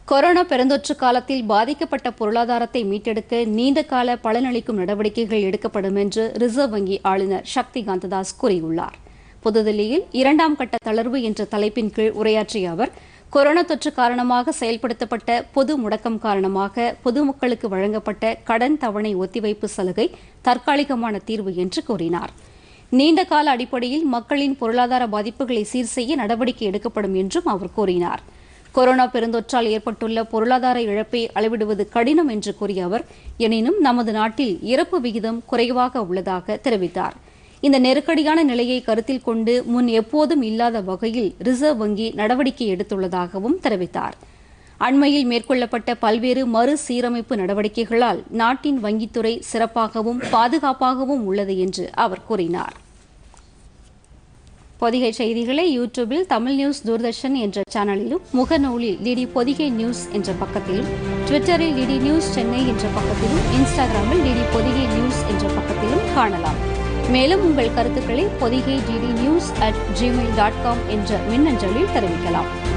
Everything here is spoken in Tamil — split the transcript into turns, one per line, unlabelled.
கொரோனா பெருந்தொற்று காலத்தில் பாதிக்கப்பட்ட பொருளாதாரத்தை மீட்டெடுக்க நீண்டகால பலனளிக்கும் நடவடிக்கைகள் எடுக்கப்படும் என்று ரிசர்வ் வங்கி ஆளுநர் சக்தி காந்ததாஸ் கூறியுள்ளார் புதுதில்லியில் இரண்டாம் கட்ட தளர்வு என்ற தலைப்பின் கீழ் உரையாற்றிய அவர் கொரோனா தொற்று காரணமாக செயல்படுத்தப்பட்ட பொது முடக்கம் காரணமாக பொதுமக்களுக்கு வழங்கப்பட்ட கடன் தவணை ஒத்திவைப்பு சலுகை தற்காலிகமான தீர்வு என்று கூறினார் நீண்டகால அடிப்படையில் மக்களின் பொருளாதார பாதிப்புகளை சீர் செய்ய நடவடிக்கை எடுக்கப்படும் என்றும் அவர் கூறினார் கொரோனா பெருந்தொற்றால் ஏற்பட்டுள்ள பொருளாதார இழப்பை அளவிடுவது கடினம் என்று கூறிய அவர் எனினும் நமது நாட்டில் இறப்பு விகிதம் குறைவாக உள்ளதாக தெரிவித்தார் இந்த நெருக்கடியான நிலையை கருத்தில் கொண்டு முன் எப்போதும் இல்லாத வகையில் ரிசர்வ் வங்கி நடவடிக்கை எடுத்துள்ளதாகவும் தெரிவித்தார் அண்மையில் மேற்கொள்ளப்பட்ட பல்வேறு மறுசீரமைப்பு நடவடிக்கைகளால் நாட்டின் வங்கித்துறை சிறப்பாகவும் பாதுகாப்பாகவும் உள்ளது என்று அவர் கூறினார் பொதிகை செய்திகளை யூடியூபில் தமிழ் நியூஸ் தூர்தர்ஷன் என்ற சேனலிலும் முகநூலில் டிடி பொதிகை நியூஸ் என்ற பக்கத்திலும் ட்விட்டரில் டிடி நியூஸ் சென்னை என்ற பக்கத்திலும் இன்ஸ்டாகிராமில் டிடி பொதிகை நியூஸ் என்ற பக்கத்திலும் காணலாம் மேலும் உங்கள் கருத்துக்களை Podhigai DD news at Gmail dot com என்ற மின்னஞ்சலில் தெரிவிக்கலாம்